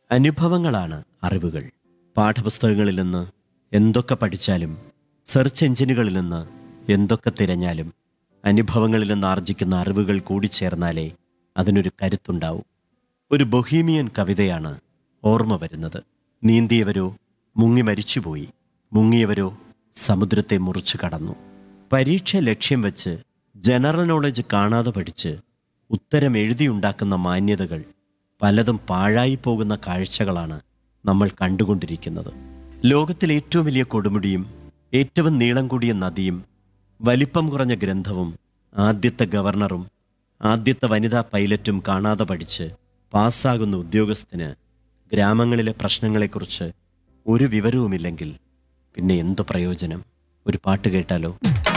അനുഭവങ്ങളാണ് അറിവുകൾ പാഠപുസ്തകങ്ങളിൽ നിന്ന് എന്തൊക്കെ പഠിച്ചാലും സെർച്ച് എഞ്ചിനുകളിൽ നിന്ന് എന്തൊക്കെ തിരഞ്ഞാലും അനുഭവങ്ങളിൽ നിന്ന് ആർജിക്കുന്ന അറിവുകൾ കൂടിച്ചേർന്നാലേ അതിനൊരു കരുത്തുണ്ടാവും ഒരു ബൊഹീമിയൻ കവിതയാണ് ഓർമ്മ വരുന്നത് നീന്തിയവരോ മുങ്ങി മരിച്ചുപോയി മുങ്ങിയവരോ സമുദ്രത്തെ മുറിച്ചു കടന്നു പരീക്ഷ ലക്ഷ്യം വെച്ച് ജനറൽ നോളജ് കാണാതെ പഠിച്ച് ഉത്തരം എഴുതിയുണ്ടാക്കുന്ന മാന്യതകൾ പലതും പാഴായി പോകുന്ന കാഴ്ചകളാണ് നമ്മൾ കണ്ടുകൊണ്ടിരിക്കുന്നത് ലോകത്തിലെ ഏറ്റവും വലിയ കൊടുമുടിയും ഏറ്റവും നീളം കൂടിയ നദിയും വലിപ്പം കുറഞ്ഞ ഗ്രന്ഥവും ആദ്യത്തെ ഗവർണറും ആദ്യത്തെ വനിതാ പൈലറ്റും കാണാതെ പഠിച്ച് പാസ്സാകുന്ന ഉദ്യോഗസ്ഥന് ഗ്രാമങ്ങളിലെ പ്രശ്നങ്ങളെക്കുറിച്ച് ഒരു വിവരവുമില്ലെങ്കിൽ പിന്നെ എന്തു പ്രയോജനം ഒരു പാട്ട് കേട്ടാലോ